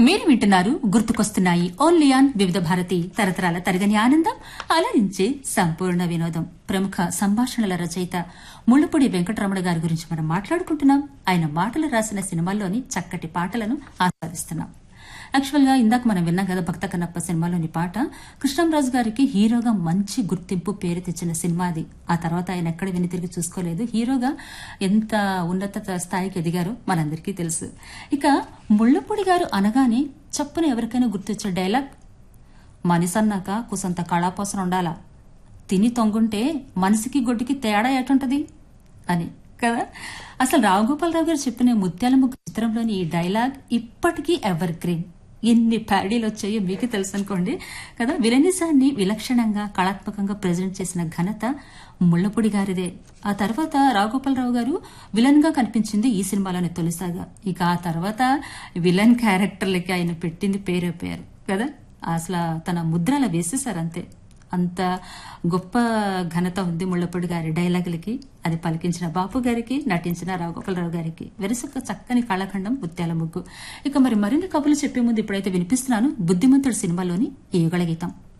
మీరు వింటున్నారు గుర్తుకొస్తున్నాయి ఓన్లీ ఆన్ వివిధ భారతి తరతరాల తరగని ఆనందం అలరించే సంపూర్ణ వినోదం ప్రముఖ సంభాషణల రచయిత ముళ్ళపూడి వెంకటరమణ గారి గురించి మనం మాట్లాడుకుంటున్నాం ఆయన మాటలు రాసిన సినిమాల్లోని చక్కటి పాటలను ఆస్వాదిస్తున్నాం యాక్చువల్ గా ఇందాక మనం విన్నాం కదా భక్త కన్నప్ప సినిమాలోని పాట కృష్ణంరాజు గారికి హీరోగా మంచి గుర్తింపు పేరు తెచ్చిన సినిమా అది ఆ తర్వాత ఆయన ఎక్కడ విని తిరిగి చూసుకోలేదు హీరోగా ఎంత ఉన్నత స్థాయికి ఎదిగారో మనందరికీ తెలుసు ఇక ముళ్ళపూడి గారు అనగానే చప్పున ఎవరికైనా గుర్తొచ్చే డైలాగ్ మనిసన్నాక కుసంత కళాపోసన ఉండాలా తిని తొంగుంటే మనసుకి గొడ్డుకి తేడా ఎటుంటది అని కదా అసలు రావుగోపాలరావు గారు చెప్పిన ముత్యాల ముగ్గు చిత్రంలోని ఈ డైలాగ్ ఇప్పటికీ ఎవర్ గ్రీన్ ఎన్ని ప్యాడీలు వచ్చాయో మీకు తెలుసు అనుకోండి కదా విలనిజాన్ని విలక్షణంగా కళాత్మకంగా ప్రజెంట్ చేసిన ఘనత ముళ్ళపూడి గారిదే ఆ తర్వాత రావుగోపాలరావు గారు విలన్ గా కనిపించింది ఈ సినిమాలోని తొలిసాగా ఇక ఆ తర్వాత విలన్ క్యారెక్టర్లకి ఆయన పెట్టింది పేరే పేరు కదా అసలు తన ముద్ర అలా వేసేసారు అంతే అంత గొప్ప ఘనత ఉంది ముళ్ళపూడి గారి డైలాగులకి అది పలికించిన బాపు గారికి నటించిన రావుగోపాలరావు గారికి వెరసొక్క చక్కని కళాఖండం ముత్యాల ముగ్గు ఇక మరి మరిన్ని కబుర్లు చెప్పే ముందు ఇప్పుడైతే వినిపిస్తున్నాను బుద్ధిమంతుడు సినిమాలోని ఈ యుగళ గీతం